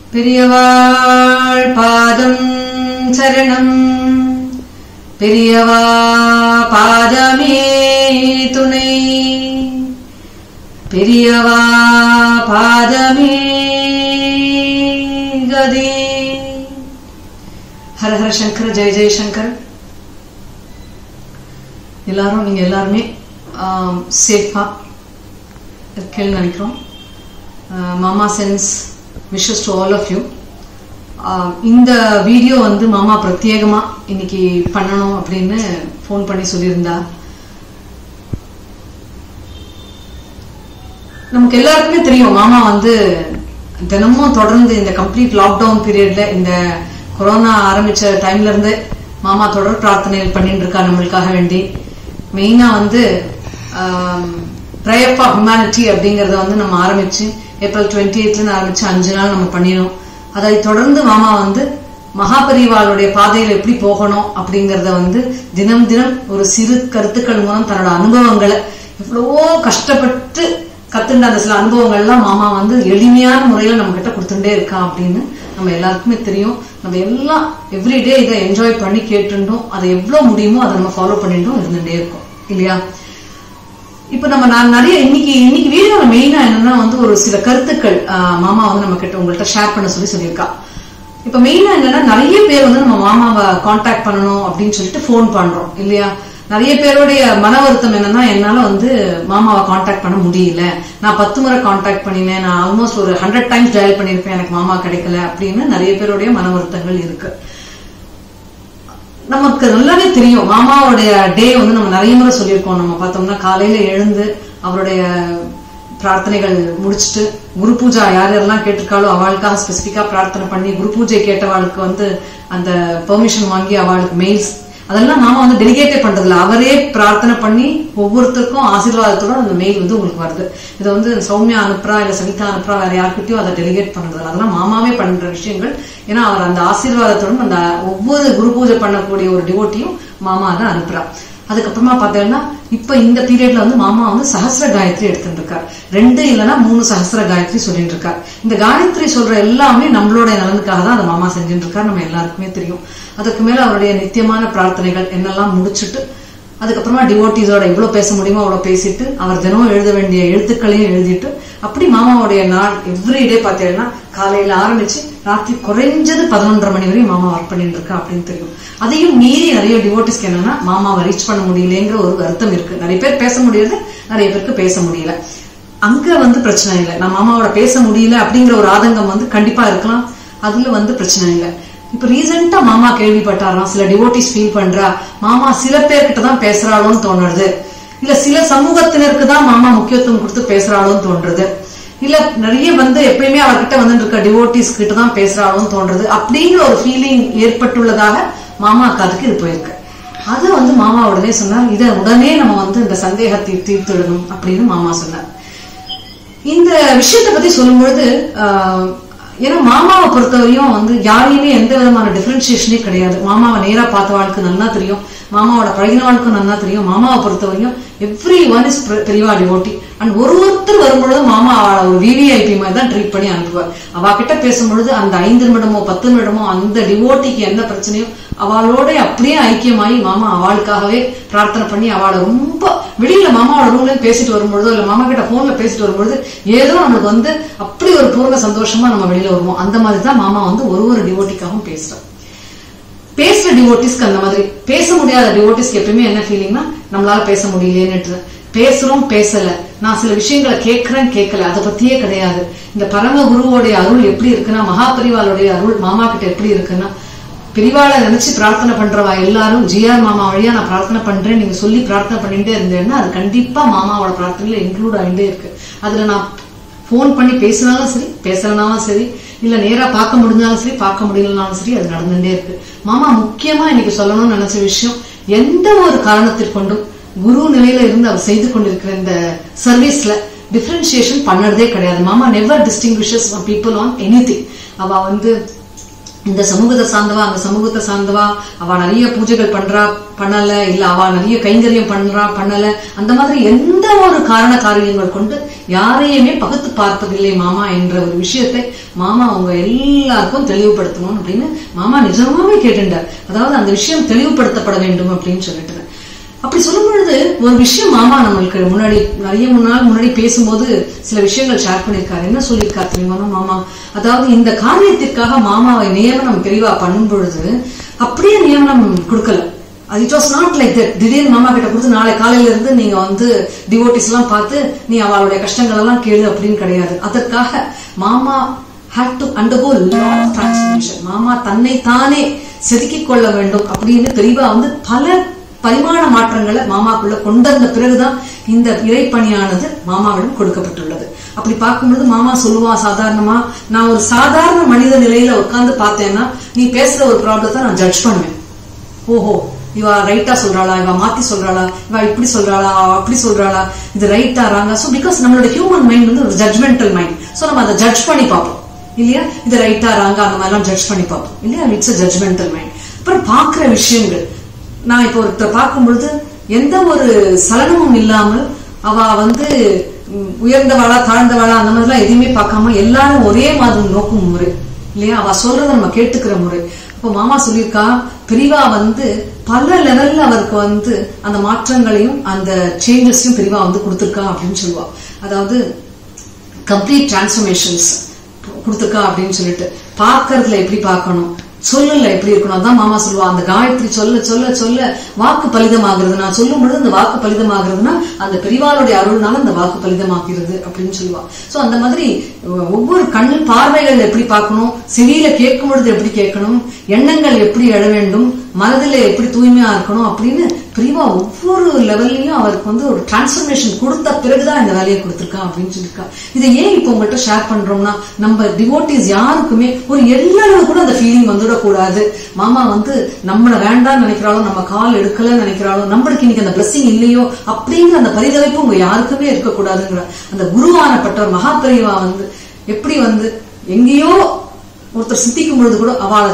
பெரியவாள் பாதம் சரணம் பெரியவா பாதமே துணை பெரியவா பாதமே கதி ஹர ஹர சங்கர் ஜெய ஜெய சங்கர் எல்லாரும் நீங்க எல்லாருமே சேஃபா இருக்கேன்னு நினைக்கிறோம் மாமா sends wishes to all of you இந்த வீடியோ வந்து மாமா பிரத்யேகமா இன்னைக்கு பண்ணணும் அப்படின்னு ஃபோன் பண்ணி சொல்லியிருந்தா நமக்கு எல்லாருக்குமே தெரியும் மாமா வந்து தினமும் தொடர்ந்து இந்த கம்ப்ளீட் லாக்டவுன் பீரியட்ல இந்த கொரோனா ஆரம்பிச்ச டைம்ல இருந்து மாமா தொடர் பிரார்த்தனைகள் பண்ணிட்டு இருக்கா நம்மளுக்காக வேண்டி மெயினா வந்து ப்ரேயர் ஃபார் ஹியூமனிட்டி அப்படிங்கறத வந்து நம்ம ஆரம்பிச்சு ஏப்ரல் டுவெண்ட்டி எயிட்ல ஆரம்பிச்சு அஞ்சு நாள் நம்ம பண்ணினோம் அதை தொடர்ந்து மாமா வந்து மகாபரிவாளுடைய பாதையில் எப்படி போகணும் அப்படிங்கறத வந்து தினம் தினம் ஒரு சிறு கருத்துக்கள் மூலம் தன்னோட அனுபவங்களை எவ்வளவோ கஷ்டப்பட்டு கத்துண்ட அந்த சில அனுபவங்கள்லாம் மாமா வந்து எளிமையான முறையில நம்ம கிட்ட கொடுத்துட்டே இருக்கா அப்படின்னு நம்ம எல்லாருக்குமே தெரியும் நம்ம எல்லாம் எவ்ரிடே இதை என்ஜாய் பண்ணி கேட்டுட்டோம் அதை எவ்வளவு முடியுமோ அதை நம்ம ஃபாலோ பண்ணிட்டும் இருந்துட்டே இருக்கோம் இல்லையா இப்ப நம்ம நான் நிறைய இன்னைக்கு இன்னைக்கு வீடியோல மெயினா என்னன்னா வந்து ஒரு சில கருத்துக்கள் மாமா வந்து நம்ம கிட்ட உங்கள்கிட்ட ஷேர் பண்ண சொல்லி சொல்லியிருக்கா இப்ப மெயினா என்னன்னா நிறைய பேர் வந்து நம்ம மாமாவை காண்டாக்ட் பண்ணணும் அப்படின்னு சொல்லிட்டு போன் பண்றோம் இல்லையா நிறைய பேருடைய மன வருத்தம் என்னன்னா என்னால வந்து மாமாவை காண்டாக்ட் பண்ண முடியல நான் பத்து முறை காண்டாக்ட் பண்ணினேன் நான் ஆல்மோஸ்ட் ஒரு ஹண்ட்ரட் டைம்ஸ் டயல் பண்ணிருப்பேன் எனக்கு மாமா கிடைக்கல அப்படின்னு நிறைய பேருடைய மன வருத்தங்கள் இருக்கு நமக்கு நல்லாவே தெரியும் மாமாவுடைய டே வந்து நம்ம நிறைய முறை சொல்லியிருக்கோம் நம்ம பார்த்தோம்னா காலையில எழுந்து அவருடைய பிரார்த்தனைகள் முடிச்சுட்டு குரு பூஜா யார் யாரெல்லாம் கேட்டிருக்காளோ அவளுக்காக ஸ்பெசிபிக்கா பிரார்த்தனை பண்ணி குரு பூஜை கேட்டவாளுக்கு வந்து அந்த பெர்மிஷன் வாங்கி அவளுக்கு மெயில்ஸ் அதெல்லாம் நாம வந்து டெலிகேட்டே பண்றதில்ல அவரே பிரார்த்தனை பண்ணி ஒவ்வொருத்தருக்கும் ஆசீர்வாதத்தோட அந்த மெயில் வந்து உங்களுக்கு வருது இதை வந்து சௌமியா அனுப்புறா இல்ல சவிதா அனுப்புறா வேற யார்கிட்டயும் அதை டெலிகேட் பண்றதில்ல அதெல்லாம் மாமாவே பண்ற விஷயங்கள் ஏன்னா அவர் அந்த ஆசீர்வாதத்துடன் அந்த ஒவ்வொரு குரு பூஜை பண்ணக்கூடிய ஒரு டிவோட்டியும் மாமா தான் அனுப்புறா அதுக்கப்புறமா பார்த்தீங்கன்னா இப்ப இந்த பீரியட்ல வந்து மாமா வந்து சஹசிர காயத்ரி எடுத்துட்டு இருக்கார் ரெண்டு இல்லைன்னா மூணு சஹசிர காயத்ரி சொல்லிட்டு இருக்கார் இந்த காயத்ரி சொல்ற எல்லாமே நம்மளோட நலனுக்காக தான் அந்த மாமா செஞ்சுட்டு இருக்கார் நம்ம எல்லாருக்குமே தெரியும் அதுக்கு மேல அவருடைய நித்தியமான பிரார்த்தனைகள் என்னெல்லாம் முடிச்சுட்டு அதுக்கப்புறமா டிவோட்டிஸோட எவ்வளவு பேச முடியுமோ அவ்வளவு பேசிட்டு அவர் தினம் எழுத வேண்டிய எழுத்துக்களையும் எழுதிட்டு அப்படி மாமாவுடைய நாள் எவ்ரிடே பார்த்தீங்கன்னா காலையில ஆரம்பிச்சு ராத்திரி குறைஞ்சது பதினொன்றரை மணி வரையும் மாமா ஒர்க் பண்ணிட்டு இருக்கா அப்படின்னு தெரியும் அதையும் மீறி நிறைய டிவோட்டிஸ்க்கு என்னன்னா மாமாவை ரீச் பண்ண முடியலங்கிற ஒரு வருத்தம் இருக்கு நிறைய பேர் பேச முடியுது நிறைய பேருக்கு பேச முடியல அங்க வந்து பிரச்சனை இல்லை நான் மாமாவோட பேச முடியல அப்படிங்கிற ஒரு ஆதங்கம் வந்து கண்டிப்பா இருக்கலாம் அதுல வந்து பிரச்சனை இல்லை இப்ப ரீசெண்டா மாமா கேள்விப்பட்டாராம் சில டிவோட்டிஸ் ஃபீல் பண்றா மாமா சில பேர்கிட்ட தான் பேசுறாளோன்னு தோணுறது இல்ல சில சமூகத்தினருக்கு தான் மாமா முக்கியத்துவம் கொடுத்து பேசுறாளோன்னு தோன்றது இல்ல நிறைய வந்து எப்பயுமே அவர்கிட்ட வந்து இருக்க டிவோட்டிஸ் கிட்ட தான் பேசுறாளோன்னு தோன்றது அப்படிங்கிற ஒரு ஃபீலிங் ஏற்பட்டுள்ளதாக மாமா காதுக்கு இது போயிருக்கு அது வந்து மாமா உடனே சொன்னார் இதை உடனே நம்ம வந்து இந்த சந்தேகத்தை தீர்த்துடணும் அப்படின்னு மாமா சொன்னார் இந்த விஷயத்தை பத்தி சொல்லும் பொழுது ஏன்னா மாமாவை பொறுத்தவரையும் வந்து யாரையுமே எந்த விதமான டிஃபரன்சியேஷனே கிடையாது மாமாவை நேரா பார்த்த வாழ்க்கை நல்லா தெரியும் மாமாவோட பழகின வாழ்க்கும் நல்லா தெரியும் மாமாவை பொறுத்தவரையும் எவ்ரி ஒன் இஸ் பெரியவா டிவோட்டி அண்ட் ஒரு ஒருத்தர் வரும்பொழுது மாமா அவளை ஒரு விவிஐபி மாதிரி தான் ட்ரீட் பண்ணி அனுப்புவார் அவ கிட்ட பேசும்பொழுது அந்த ஐந்து நிமிடமோ பத்து நிமிடமோ அந்த டிவோட்டிக்கு என்ன பிரச்சனையோ அவளோட அப்படியே ஐக்கியமாயி மாமா அவளுக்காகவே பிரார்த்தனை பண்ணி அவளை ரொம்ப வெளியில மாமாவோட ரூம்ல பேசிட்டு வரும்பொழுதோ இல்ல மாமா கிட்ட போன்ல பேசிட்டு வரும்பொழுது ஏதோ நம்மளுக்கு வந்து அப்படி ஒரு பூர்ண சந்தோஷமா நம்ம வெளியில வருவோம் அந்த மாதிரி தான் மாமா வந்து ஒரு ஒரு டிவோட்டிக்காகவும் பேசுறோம் பேசுற டிவோட்டிஸ்க்கு அந்த மாதிரி பேச முடியாத டிவோட்டிஸ்க்கு எப்பயுமே என்ன ஃபீலிங்னா நம்மளால பேச முடியலேன்னு பேசுறோம் பேசல நான் சில விஷயங்களை கேட்கிறேன் கேட்கல அதை பத்தியே கிடையாது இந்த பரம குருவோடைய அருள் எப்படி இருக்குன்னா மகாபரிவாளுடைய அருள் மாமா கிட்ட எப்படி இருக்குன்னா பிரிவாளை நினைச்சு பிரார்த்தனை பண்றவா எல்லாரும் ஜிஆர் மாமா வழியா நான் பிரார்த்தனை பண்றேன் நீங்க சொல்லி பிரார்த்தனை பண்ணிட்டே இருந்தேன்னா அது கண்டிப்பா மாமாவோட பிரார்த்தனையில இன்க்ளூட் ஆகிட்டே இருக்கு அதுல நான் போன் பண்ணி பேசினாலும் சரி பேசலனாலும் சரி இல்ல நேரா பார்க்க முடிஞ்சாலும் சரி பார்க்க முடியலனாலும் சரி அது நடந்துட்டே இருக்கு மாமா முக்கியமா இன்னைக்கு சொல்லணும்னு நினைச்ச விஷயம் எந்த ஒரு காரணத்திற்கொண்டும் குரு நிலையில இருந்து அவர் செய்து கொண்டிருக்கிற இந்த சர்வீஸ்ல டிஃபரன்சியேஷன் பண்ணறதே கிடையாது மாமா never distinguishes people on anything அவ வந்து இந்த சமூகத்தை சார்ந்தவா அந்த சமூகத்தை சார்ந்தவா அவ நிறைய பூஜைகள் பண்றா பண்ணல இல்ல அவ நிறைய கைங்கரியம் பண்றா பண்ணல அந்த மாதிரி எந்த ஒரு காரண காரியங்கள் கொண்டு யாரையுமே பகுத்து பார்ப்பதில்லை மாமா என்ற ஒரு விஷயத்தை மாமா அவங்க எல்லாருக்கும் தெளிவுபடுத்தணும் அப்படின்னு மாமா நிஜமாவே கேட்டுட்டார் அதாவது அந்த விஷயம் தெளிவுபடுத்தப்பட வேண்டும் அப்படின்னு சொல்லிட்டு அப்படி சொல்லும் பொழுது ஒரு விஷயம் மாமா நம்மளுக்கு முன்னாடி நிறைய நாள் முன்னாடி பேசும்போது சில விஷயங்கள் ஷேர் பண்ணியிருக்காரு என்ன சொல்லியிருக்காரு தெரியுமா மாமா அதாவது இந்த காரியத்திற்காக மாமாவை நியமனம் தெளிவா பண்ணும் பொழுது அப்படியே நியமனம் கொடுக்கல அது it was not like that திடீர்னு மாமா கிட்ட கொடுத்து நாளை காலையில இருந்து நீங்க வந்து டிவோட்டிஸ் எல்லாம் பார்த்து நீ அவளுடைய கஷ்டங்கள் எல்லாம் கேளு அப்படின்னு கிடையாது அதற்காக மாமா had to undergo lot of transformation மாமா தன்னை தானே செதுக்கிக் கொள்ள வேண்டும் அப்படின்னு தெளிவா வந்து பல பரிமாண மாற்றங்களை மாமாக்குள்ள கொண்டிருந்த பிறகுதான் இந்த இறைப்பணியானது மாமாவிடம் கொடுக்கப்பட்டுள்ளது அப்படி பார்க்கும்பொழுது மாமா சொல்லுவா சாதாரணமா நான் ஒரு சாதாரண மனித நிலையில உட்கார்ந்து பார்த்தேன்னா நீ பேசுற ஒரு ப்ராப்ளத்தை நான் ஜட்ஜ் பண்ணுவேன் ஓஹோ இவ ரைட்டா சொல்றாளா இவ மாத்தி சொல்றாளா இவ இப்படி சொல்றாளா அவ அப்படி சொல்றாளா இது ரைட்டா ராங்க சோ பிகாஸ் நம்மளோட ஹியூமன் மைண்ட் வந்து ஒரு ஜட்மெண்டல் மைண்ட் சோ நம்ம அதை ஜட்ஜ் பண்ணி பார்ப்போம் இல்லையா இது ரைட்டா ராங்க அந்த மாதிரிலாம் ஜட்ஜ் பண்ணி பார்ப்போம் இல்லையா இட்ஸ் ஜட்மெண்டல் மைண்ட் அப்புறம் பாக்குற விஷயங்கள் நான் இப்போ ஒருத்தர் பார்க்கும் பொழுது எந்த ஒரு சலனமும் இல்லாமல் அவ வந்து ம், உயர்ந்தவாளா தாழ்ந்தவாளா அந்த மாதிரிலாம் எதையுமே பார்க்காம எல்லாரும் ஒரே மாதிரி நோக்கும் முறை இல்லையா அவ சொல்றத நம்ம கேட்டுக்கிற முறை அப்போ மாமா சொல்லியிருக்கா பிரிவா வந்து பல லெவல்ல அவருக்கு வந்து அந்த மாற்றங்களையும் அந்த சேஞ்சஸையும் பிரிவா வந்து கொடுத்துருக்கா அப்படின்னு சொல்லுவா அதாவது கம்ப்ளீட் டிரான்ஸ்ஃபர்மேஷன்ஸ் கொடுத்துருக்கா அப்படின்னு சொல்லிட்டு பார்க்கறதுல எப்படி பார்க்கணும் சொல்லல எப்படி இருக்கணும் அதான் மாமா சொல்லுவா அந்த காயத்ரி சொல்ல சொல்ல சொல்ல வாக்கு பலிதமாகிறது நான் சொல்லும் பொழுது அந்த வாக்கு பலிதமாகிறதுனா அந்த பெரிவாளுடைய அருள்னால அந்த வாக்கு பலிதமாகிறது அப்படின்னு சொல்லுவா சோ அந்த மாதிரி ஒ- ஒவ்வொரு கண் பார்வைகள் எப்படி பார்க்கணும் செவியில கேட்கும் பொழுது எப்படி கேட்கணும் எண்ணங்கள் எப்படி எழ வேண்டும் மனதில் எப்படி தூய்மையா இருக்கணும் அப்படின்னு பிரிவா ஒவ்வொரு லெவல்லையும் அவருக்கு வந்து ஒரு டிரான்ஸ்ஃபர்மேஷன் கொடுத்த பிறகுதான் இந்த வேலையை கொடுத்துருக்கா அப்படின்னு சொல்லியிருக்கா இதை ஏன் இப்போ உங்கள்கிட்ட ஷேர் பண்றோம்னா நம்ம டிவோட்டிஸ் யாருக்குமே ஒரு எல்லளவு கூட அந்த ஃபீலிங் வந்துடக்கூடாது மாமா வந்து நம்மள வேண்டாம்னு நினைக்கிறாளோ நம்ம கால் எடுக்கலன்னு நினைக்கிறாளோ நம்மளுக்கு இன்னைக்கு அந்த பிளஸிங் இல்லையோ அப்படிங்கிற அந்த பரிதவிப்பு உங்க யாருக்குமே இருக்கக்கூடாதுங்கிற அந்த குருவானப்பட்டவர் மகாபெரிவா வந்து எப்படி வந்து எங்கேயோ ஒருத்தர் சித்திக்கும் பொழுது கூட அவளை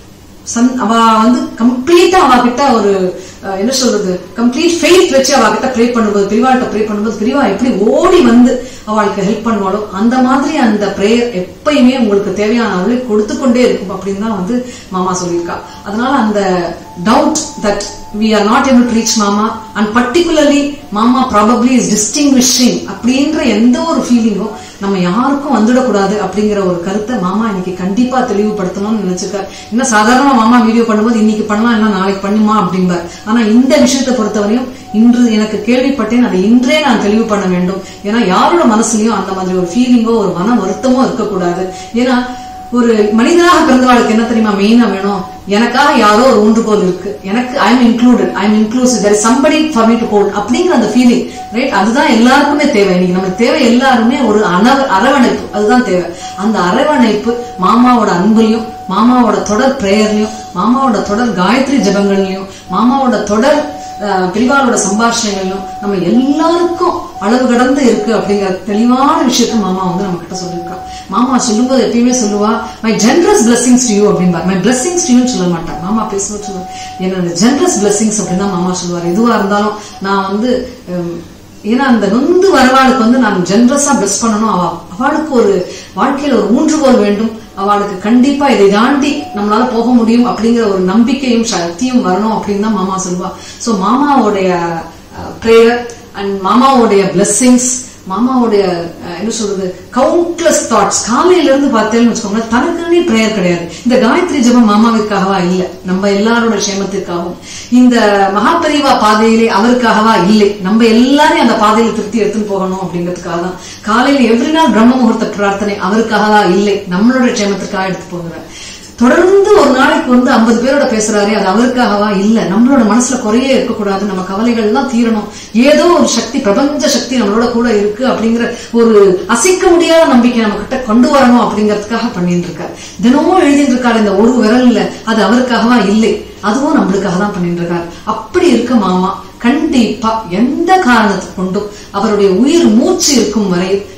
சன் அவ வந்து கம்ப்ளீட்டா அவ கிட்ட ஒரு அஹ், என்ன சொல்றது கம்ப்ளீட் ஃபெய்த் வச்சு அவ கிட்ட ப்ரே பண்ணும்போது பிரிவாள்கிட்ட ப்ரே பண்ணும்போது பிரிவா எப்படி ஓடி வந்து அவளுக்கு ஹெல்ப் பண்ணுவாளோ அந்த மாதிரி அந்த ப்ரேயர் எப்பயுமே உங்களுக்கு தேவையான அளவு கொடுத்து கொண்டே இருக்கும் அப்படின்னு தான் வந்து மாமா சொல்லியிருக்கா அதனால அந்த doubt that we are not able to reach mama and particularly mama probably is distinguishing அப்படின்ற எந்த ஒரு ஃபீலிங்கும் நம்ம யாருக்கும் வந்துடக்கூடாது அப்படிங்கிற ஒரு கருத்தை மாமா இன்னைக்கு கண்டிப்பா தெளிவுபடுத்தணும்னு நினைச்சிருக்காரு இன்னும் சாதாரண மாமா வீடியோ பண்ணும்போது இன்னைக்கு பண்ணலாம் இல்ல நாளைக்கு பண்ணுமா அப்படிம்பார் ஆனா இந்த விஷயத்தை பொறுத்தவரையும் இன்று எனக்கு கேள்விப்பட்டேன் அதை இன்றே நான் தெளிவு பண்ண வேண்டும் ஏன்னா யாரோட மனசுலயும் அந்த மாதிரி ஒரு ஃபீலிங்கோ ஒரு மன வருத்தமோ இருக்கக்கூடாது ஏன்னா ஒரு மனிதனாக பிறந்தவாளுக்கு என்ன தெரியுமா மெயினா வேணும் எனக்காக யாரோ ஒரு ஊன்றுகோல் இருக்கு எனக்கு I am included I am inclusive there is somebody for me to hold அப்படிங்கிற அந்த ஃபீலிங் ரைட் அதுதான் எல்லாருக்குமே தேவை இன்னைக்கு நமக்கு தேவை எல்லாருமே ஒரு அணவ அரவணைப்பு அதுதான் தேவை அந்த அரவணைப்பு மாமாவோட அன்புலையும் மாமாவோட தொடர் பிரேயர்லயும் மாமாவோட தொடர் காயத்ரி ஜபங்கள்லயும் மாமாவோட தொடர் அஹ், பிரிவாளோட சம்பாஷணைகள்லயும் நம்ம எல்லாருக்கும் அளவு கடந்து இருக்கு அப்படிங்கிற தெளிவான விஷயத்த மாமா வந்து நம்ம கிட்ட சொல்லியிருக்கா மாமா சொல்லும்போது எப்பயுமே சொல்லுவா my generous blessings to you அப்படின்பார் மை பிளஸிங்ஸ் டு யூ சொல்ல மாட்டேன் மாமா பேசும்போது சொல்லுவார் என்னோட ஜென்ரஸ் பிளஸிங்ஸ் அப்படின்னு தான் மாமா சொல்லுவார் எதுவா இருந்தாலும் நான் வந்து ஹம், ஏன்னா அந்த நொந்து வரவாளுக்கு வந்து நான் ஜென்ரஸா பிளஸ் பண்ணணும் அவ அவளுக்கு ஒரு வாழ்க்கையில ஒரு ஊன்றுகோல் வேண்டும் அவளுக்கு கண்டிப்பா இதை தாண்டி நம்மளால போக முடியும் அப்படிங்கிற ஒரு நம்பிக்கையும் சக்தியும் வரணும் அப்படின்னு தான் மாமா சொல்லுவா சோ மாமாவுடைய ப்ரேயர் அண்ட் மாமாவுடைய பிளெஸ்ஸிங்ஸ் மாமாவுடைய அஹ், என்ன சொல்றது கவுண்ட்லெஸ் தாட்ஸ் காலையில இருந்து பார்த்தேன்னு வச்சுக்கோங்களேன் தனக்குன்னே ப்ரேயர் கிடையாது இந்த காயத்ரி ஜெபம் மாமாவிற்காகவா இல்ல நம்ம எல்லாரோட க்ஷேமத்திற்காகவும் இந்த மகாபரிவா பாதையிலே அவருக்காகவா இல்லை நம்ம எல்லாரையும் அந்த பாதையில திருத்தி எடுத்துன்னு போகணும் அப்படிங்கிறதுக்காக தான் காலையில எவ்ரி நாள் பிரம்ம முகூர்த்த பிரார்த்தனை அவருக்காகவா இல்லை நம்மளோட க்ஷேமத்திற்காக எடுத்து போகிறார் தொடர்ந்து ஒரு நாளைக்கு வந்து ஐம்பது பேரோட பேசுறாரே அது அவருக்காகவா இல்ல நம்மளோட மனசுல குறையே இருக்கக்கூடாது நம்ம கவலைகள் எல்லாம் தீரணும் ஏதோ ஒரு சக்தி பிரபஞ்ச சக்தி நம்மளோட கூட இருக்கு அப்படிங்கிற ஒரு அசைக்க முடியாத நம்பிக்கை நம்ம கிட்ட கொண்டு வரணும் அப்படிங்கறதுக்காக பண்ணிட்டு இருக்காரு தினமும் எழுதிட்டு இருக்காரு இந்த ஒரு விரல்ல அது அவருக்காகவா இல்லை அதுவும் நம்மளுக்காக தான் பண்ணிட்டு இருக்காரு அப்படி இருக்க மாமா கண்டிப்பா எந்த காரணத்தை கொண்டும் அவருடைய உயிர் மூச்சு இருக்கும் வரை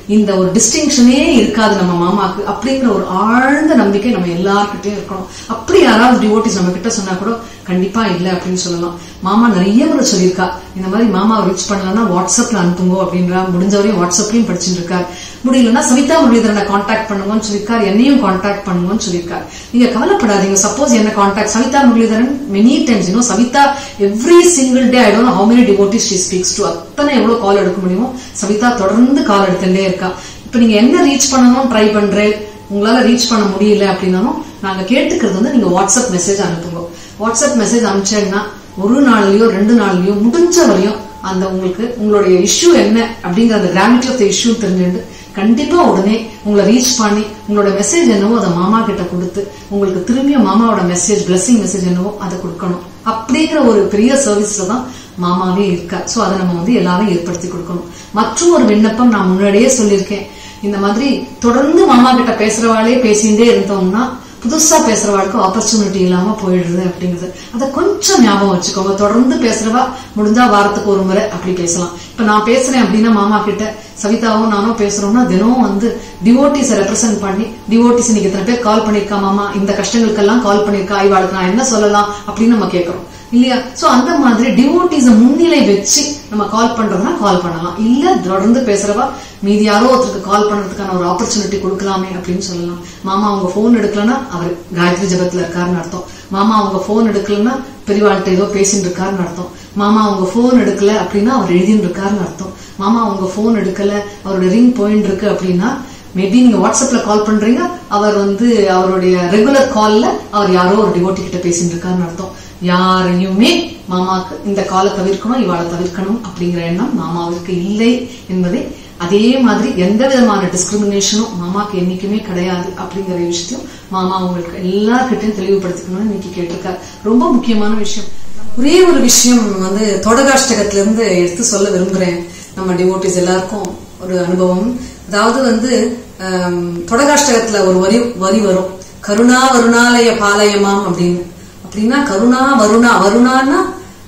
இந்த ஒரு டிஸ்டிங்ஷனே இருக்காது நம்ம மாமாக்கு அப்படிங்கிற ஒரு ஆழ்ந்த நம்பிக்கை நம்ம எல்லார்கிட்டயும் இருக்கணும் அப்படி யாராவது டிவோட்டிஸ் நம்ம கிட்ட சொன்னா கூட கண்டிப்பா இல்ல அப்படின்னு சொல்லலாம் மாமா நிறைய முறை சொல்லியிருக்கா இந்த மாதிரி மாமாவை ரீச் பண்ணலன்னா வாட்ஸ்அப்ல அனுப்புங்க அப்படின்றா முடிஞ்சவரையும் வாட்ஸ்அப்லயும் படிச்சுட்டு இருக்கார் முடியலன்னா சவிதா முரளிதரனை காண்டாக்ட் பண்ணுங்கன்னு சொல்லியிருக்கார் என்னையும் காண்டாக்ட் பண்ணுங்கன்னு சொல்லியிருக்கார் நீங்க கவலைப்படாதீங்க சப்போஸ் என்ன contact Savita Muralidharan many times you know Savita every single day I don't how many devotees she speaks to அத்தனை எவ்வளவு கால் எடுக்க முடியுமோ சவிதா தொடர்ந்து கால் எடுத்துட்டே இருக்கா இப்ப நீங்க என்ன ரீச் பண்ணணும் ட்ரை பண்றேன் உங்களால ரீச் பண்ண முடியல அப்படின்னாலும் நாங்க கேட்டுக்கிறது வந்து நீங்க வாட்ஸ்அப் மெசேஜ் அனுப்புங்க வாட்ஸ்அப் மெசேஜ் அனுப்பிச்சேன்னா ஒரு நாள்லயோ ரெண்டு நாள்லயோ முடிஞ்ச வரையும் அந்த உங்களுக்கு உங்களுடைய இஷ்யூ என்ன அப்படிங்கிற அந்த கிராவிட்டி ஆஃப் த இஷ்யூ தெரிஞ்சுட்டு கண்டிப்பா உடனே உங்களை ரீச் பண்ணி உங்களோட மெசேஜ் என்னவோ அதை மாமா கிட்ட கொடுத்து உங்களுக்கு திரும்பியும் மாமாவோட மெசேஜ் பிளஸிங் மெசேஜ் என்னவோ அதை கொடுக்கணும் அப்படிங்கிற ஒரு பெரிய சர்வீஸ்ல தான் மாமாவே இருக்கா சோ அதை நம்ம வந்து எல்லாரும் ஏற்படுத்தி கொடுக்கணும் மற்றும் ஒரு விண்ணப்பம் நான் முன்னாடியே சொல்லியிருக்கேன் இந்த மாதிரி தொடர்ந்து மாமா கிட்ட பேசுறவாளே பேசிட்டே இருந்தோம்னா புதுசா பேசுறவாளுக்கு ஆப்பர்ச்சுனிட்டி இல்லாம போயிடுது அப்படிங்கிறது அதை கொஞ்சம் ஞாபகம் வச்சுக்கோங்க தொடர்ந்து பேசுறவா முடிஞ்சா வாரத்துக்கு ஒரு முறை அப்படி பேசலாம் இப்ப நான் பேசுறேன் அப்படின்னா மாமா கிட்ட சவிதாவும் நானும் பேசுறோம்னா தினம் வந்து டிவோட்டிஸை ரெப்ரசென்ட் பண்ணி டிவோட்டிஸ் இன்னைக்கு இத்தனை பேர் கால் பண்ணிருக்கா மாமா இந்த கஷ்டங்களுக்கெல்லாம் கால் பண்ணிருக்கா இவாளுக்கு நான் என்ன சொல்லலாம் அப்படின்னு நம்ம கேட்கறோம் இல்லையா சோ அந்த மாதிரி டிவோட்டிஸ முன்னிலை வச்சு நம்ம கால் பண்றதுனா கால் பண்ணலாம் இல்ல தொடர்ந்து பேசுறவா மீதி யாரோ ஒருத்தருக்கு கால் பண்றதுக்கான ஒரு ஆப்பர்ச்சுனிட்டி கொடுக்கலாமே அப்படின்னு சொல்லலாம் மாமா அவங்க போன் எடுக்கலன்னா அவர் காயத்ரி ஜபத்துல இருக்காருன்னு அர்த்தம் மாமா அவங்க போன் எடுக்கலன்னா பெரியவாள்கிட்ட ஏதோ பேசிட்டு இருக்காருன்னு அர்த்தம் மாமா அவங்க போன் எடுக்கல அப்படின்னா அவர் எழுதிட்டு இருக்காருன்னு அர்த்தம் மாமா அவங்க போன் எடுக்கல அவரோட ரிங் போயின்னு இருக்கு அப்படின்னா மேபி நீங்க வாட்ஸ்அப்ல கால் பண்றீங்க அவர் வந்து அவருடைய ரெகுலர் கால்ல அவர் யாரோ ஒரு டிவோட்டி கிட்ட பேசிட்டு இருக்காருன்னு அர்த்தம் யாரையுமே மாமாக்கு இந்த காலை தவிர்க்கணும் இவாளை தவிர்க்கணும் அப்படிங்கிற எண்ணம் மாமாவிற்கு இல்லை என்பதை அதே மாதிரி எந்த விதமான டிஸ்கிரிமினேஷனும் மாமாக்கு என்னைக்குமே கிடையாது அப்படிங்கிற விஷயத்தையும் மாமா உங்களுக்கு எல்லார்கிட்டையும் தெளிவுபடுத்திக்கணும்னு இன்னைக்கு கேட்டிருக்காரு ரொம்ப முக்கியமான விஷயம் ஒரே ஒரு விஷயம் வந்து தொடகாஷ்டகத்துல இருந்து எடுத்து சொல்ல விரும்புறேன் நம்ம டிவோட்டிஸ் எல்லாருக்கும் ஒரு அனுபவம் அதாவது வந்து ஆம், தொடகாஷ்டகத்துல ஒரு வரி வரி வரும் கருணா வருணாலய பாலயமாம் அப்படின்னு அப்படின்னா கருணா வருணா வருணான்னா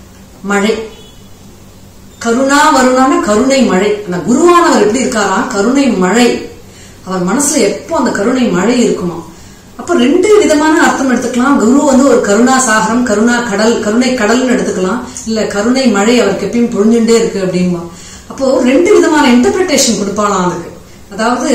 மழை கருணா வருணான கருணை மழை ஆனா குருவானவர் எப்படி இருக்காராம் கருணை மழை அவர் மனசுல எப்போ அந்த கருணை மழை இருக்குமா அப்ப ரெண்டு விதமான அர்த்தம் எடுத்துக்கலாம் குரு வந்து ஒரு கருணா சாகரம் கருணா கடல் கருணை கடல்னு எடுத்துக்கலாம் இல்ல கருணை மழை அவருக்கு எப்பயும் பொழிஞ்சுட்டே இருக்கு அப்படின்பா அப்போ ரெண்டு விதமான இன்டர்பிரிட்டேஷன் கொடுப்பாளாம் அதுக்கு அதாவது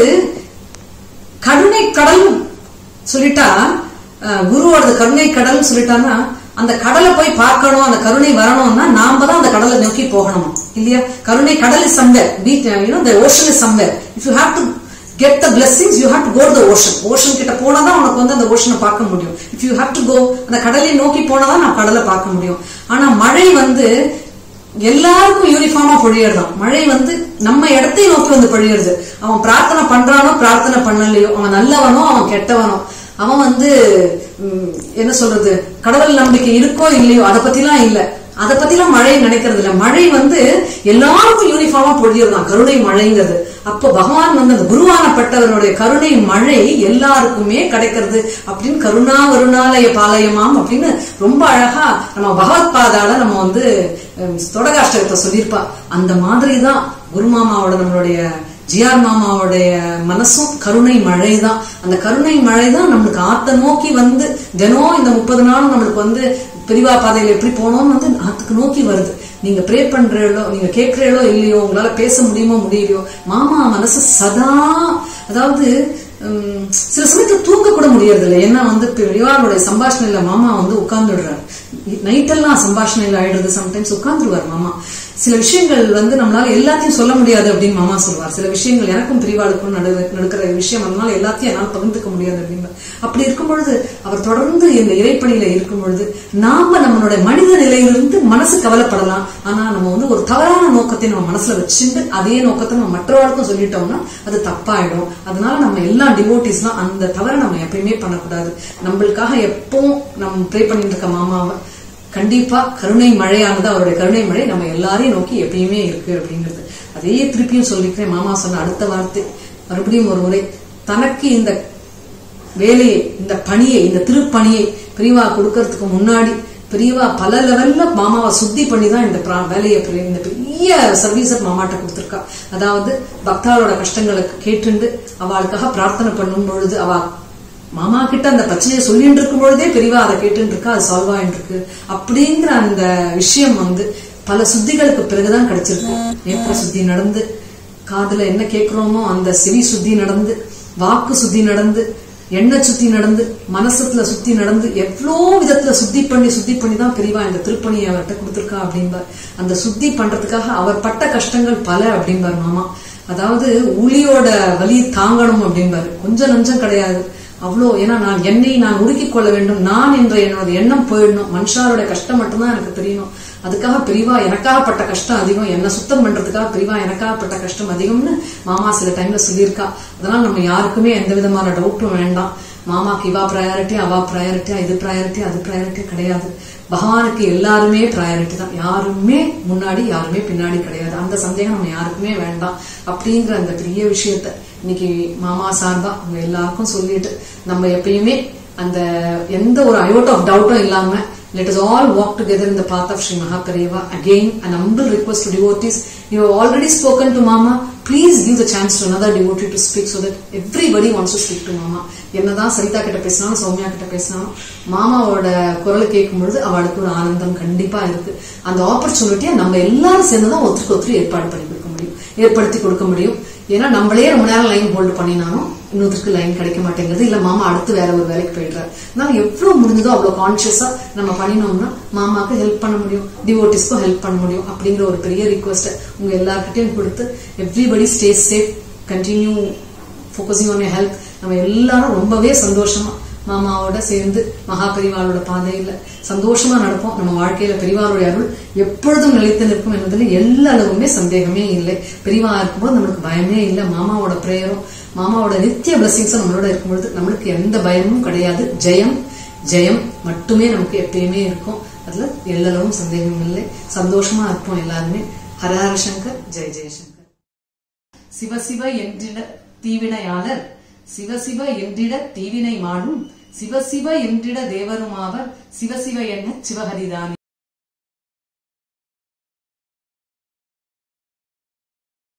கருணை கடல் சொல்லிட்டா அஹ், குருவோட கருணை கடல் சொல்லிட்டான்னா அந்த கடலை போய் பார்க்கணும் அந்த கருணை வரணும்னா நாம தான் அந்த கடலை நோக்கி போகணும் இல்லையா கருணை கடல் is somewhere beach you know the ocean is somewhere if you have to get the blessings you have to go the ocean ocean கிட்ட போனா தான் உனக்கு வந்து அந்த ஓஷனை பார்க்க முடியும் if you have to go அந்த கடலை நோக்கி போனா தான் நான் கடலை பார்க்க முடியும் ஆனா மழை வந்து எல்லாருக்கும் யூனிஃபார்மா பொழியறதான் மழை வந்து நம்ம இடத்தை நோக்கி வந்து பொழியறது அவன் பிரார்த்தனை பண்றானோ பிரார்த்தனை பண்ணலையோ அவன் நல்லவனோ அவன் கெட்டவனோ அவன் வந்து ம், என்ன சொல்றது கடவுள் நம்பிக்கை இருக்கோ இல்லையோ அதை பத்திலாம் இல்ல அதை பத்திலாம் மழை நினைக்கிறது இல்ல மழை வந்து எல்லாருக்கும் யூனிஃபார்மா பொழியறதான் கருணை மழைங்கிறது அப்போ பகவான் வந்து அந்த குருவானப்பட்டவனுடைய கருணை மழை எல்லாருக்குமே கிடைக்கிறது அப்படின்னு கருணா வருணாலய பாலயமாம் அப்படின்னு ரொம்ப அழகா நம்ம பகவத் பாதால நம்ம வந்து ஹம், தொடகாஷ்டகத்தை சொல்லியிருப்பா அந்த மாதிரி தான் குருமாமாவோட நம்மளுடைய ஜிஆர் மாமாவுடைய மனசும் கருணை மழை தான் அந்த கருணை மழை தான் நம்மளுக்கு ஆத்த நோக்கி வந்து தினம் இந்த முப்பது நாளும் நம்மளுக்கு வந்து பிரிவா பாதையில எப்படி போனோம்னு வந்து ஆத்துக்கு நோக்கி வருது நீங்க ப்ரே பண்றீங்களோ நீங்க கேட்கறீங்களோ இல்லையோ உங்களால பேச முடியுமோ முடியலையோ மாமா மனசு சதா அதாவது உம், சில சமயத்துல தூங்க கூட முடியறது இல்லை ஏன்னா வந்து பெரியவாருடைய சம்பாஷணையில மாமா வந்து உட்கார்ந்துடுறாரு நைட்டெல்லாம் சம்பாஷணையில ஆயிடுறது சம்டைம்ஸ் உட்கார்ந்துருவார் மாமா சில விஷயங்கள் வந்து நம்மளால எல்லாத்தையும் சொல்ல முடியாது அப்படின்னு மாமா சொல்வார் சில விஷயங்கள் எனக்கும் பிரிவாளுக்கும் நடு நடக்கிற விஷயம் அதனால எல்லாத்தையும் என்னால் பகிர்ந்துக்க முடியாது அப்படின்னு அப்படி இருக்கும் பொழுது அவர் தொடர்ந்து இந்த இறைப்பணியில இருக்கும் பொழுது நாம நம்மளுடைய மனித நிலையிலிருந்து மனசு கவலைப்படலாம் ஆனா நம்ம வந்து ஒரு தவறான நோக்கத்தை நம்ம மனசுல வச்சுட்டு அதே நோக்கத்தை நம்ம மற்றவர்களுக்கும் சொல்லிட்டோம்னா அது தப்பாயிடும் அதனால நம்ம எல்லா டிவோட்டிஸ்லாம் அந்த தவறை நம்ம எப்பயுமே பண்ணக்கூடாது நம்மளுக்காக எப்பவும் நம்ம ப்ரே பண்ணிட்டு இருக்க மாமாவை கண்டிப்பா கருணை மழையானது அவருடைய கருணை மழை நம்ம எல்லாரையும் நோக்கி எப்பயுமே இருக்கு அப்படிங்கிறது அதே திருப்பியும் சொல்லிக்கிறேன் மாமா சொன்ன அடுத்த வார்த்தை மறுபடியும் ஒரு முறை தனக்கு இந்த வேலையை இந்த பணியை இந்த திருப்பணியை பிரிவா கொடுக்கறதுக்கு முன்னாடி பெரியவா பல லெவல்ல மாமாவை சுத்தி பண்ணி தான் இந்த பிரா- வேலையை பெரிய- இந்த பெரிய சர்வீஸ மாமாட்ட கொடுத்திருக்கா அதாவது பக்தாளோட கஷ்டங்களுக்கு கேட்டுண்டு அவளுக்காக பிரார்த்தனை பண்ணும் பொழுது அவ மாமா கிட்ட அந்த பிரச்சனையை சொல்லிட்டு இருக்கும் பொழுதே பெரியவா அதை கேட்டுட்டு இருக்கா அது சால்வ் ஆயிட்டு இருக்கு அப்படிங்கிற அந்த விஷயம் வந்து பல சுத்திகளுக்கு பிறகுதான் கிடைச்சிருக்கு நேத்திர சுத்தி நடந்து காதுல என்ன கேட்கிறோமோ அந்த செவி சுத்தி நடந்து வாக்கு சுத்தி நடந்து எண்ணெய் சுத்தி நடந்து மனசுல சுத்தி நடந்து எவ்வளோ விதத்துல சுத்தி பண்ணி சுத்தி பண்ணி தான் பெரியவா இந்த திருப்பணியை அவர்கிட்ட கொடுத்திருக்கா அப்படிம்பார் அந்த சுத்தி பண்றதுக்காக அவர் பட்ட கஷ்டங்கள் பல அப்படிம்பார் மாமா அதாவது ஊழியோட வலி தாங்கணும் அப்படிம்பாரு கொஞ்சம் நஞ்சம் கிடையாது அவ்வளோ ஏன்னா நான் என்னை நான் உருக்கிக் கொள்ள வேண்டும் நான் என்ற என்னோட எண்ணம் போயிடணும் மனுஷாரோட கஷ்டம் மட்டும்தான் எனக்கு தெரியணும் அதுக்காக பிரிவா எனக்காக பட்ட கஷ்டம் அதிகம் என்ன சுத்தம் பண்றதுக்காக பிரிவா எனக்காக பட்ட கஷ்டம் அதிகம்னு மாமா சில டைம்ல சொல்லியிருக்கா அதனால நம்ம யாருக்குமே எந்த விதமான டவுட்டும் வேண்டாம் மாமாக்கு இவா ப்ரையாரிட்டி அவா ப்ரையாரிட்டி இது ப்ரையாரிட்டி அது ப்ரையாரிட்டி கிடையாது பகவானுக்கு எல்லாருமே ப்ரையாரிட்டி தான் யாருமே முன்னாடி யாருமே பின்னாடி கிடையாது அந்த சந்தேகம் நம்ம யாருக்குமே வேண்டாம் அப்படிங்கிற அந்த பெரிய விஷயத்த இன்னைக்கு மாமா சார்பா உங்க எல்லாருக்கும் சொல்லிட்டு நம்ம எப்பயுமே அந்த எந்த ஒரு அயோட் ஆஃப் டவுட்டும் இல்லாம let us all walk together in the path of Sri Mahaperiyava. Again, an humble request to devotees. You have already spoken to Mama. Please give the chance to another devotee to speak so that everybody wants to speak to Mama. என்னதான் சரிதா கிட்ட பேசினாலும் சௌமியா கிட்ட பேசினாலும் மாமாவோட குரலை கேட்கும் பொழுது அவளுக்கு ஒரு ஆனந்தம் கண்டிப்பா இருக்கு அந்த ஆப்பர்ச்சுனிட்டியை நம்ம எல்லாரும் சேர்ந்துதான் ஒருத்தருக்கு ஒருத்தர் ஏற்பாடு பண்ணி கொடுக்க முடியும் ஏற்படுத்தி கொடுக்க முடியும் ஏன்னா நம்மளே ரொம்ப நேரம் லைன் ஹோல்டு பண்ணினாலும் இன்னொருத்தருக்கு லைன் கிடைக்க மாட்டேங்குது இல்ல மாமா அடுத்து வேற ஒரு வேலைக்கு போயிடுறாரு அதனால எவ்வளவு முடிஞ்சதோ அவ்வளவு கான்சியஸா நம்ம பண்ணினோம்னா மாமாக்கு ஹெல்ப் பண்ண முடியும் டிவோட்டிஸ்க்கும் ஹெல்ப் பண்ண முடியும் அப்படிங்கிற ஒரு பெரிய ரிக்வஸ்ட் உங்க எல்லார்கிட்டயும் கொடுத்து everybody stay safe continue focusing on health நம்ம எல்லாரும் ரொம்பவே சந்தோஷமா மாமாவோட சேர்ந்து மகா பெரிவாளோட பாதையில சந்தோஷமா நடப்போம் நம்ம வாழ்க்கையில பெரிவாளுடைய அருள் எப்பொழுதும் நிலைத்து நிற்கும் என்பதில் எல்லா அளவுமே சந்தேகமே இல்லை பெரியவா இருக்கும்போது நம்மளுக்கு பயமே இல்லை மாமாவோட பிரேயரும் மாமாவோட நித்திய பிளஸிங்ஸும் நம்மளோட இருக்கும்பொழுது நம்மளுக்கு எந்த பயமும் கிடையாது ஜெயம் ஜெயம் மட்டுமே நமக்கு எப்பயுமே இருக்கும் அதுல எல்லளவும் சந்தேகம் இல்லை சந்தோஷமா இருப்போம் எல்லாருமே ஹரஹர சங்கர் ஜெய ஜெயசங்கர் சிவசிவ என்றிட தீவினையாளர் சிவசிவ என்றிட தீவினை மாடும் சிவசிவ என்றிட தேவருமாவர் சிவசிவ என்ன சிவஹரிதானி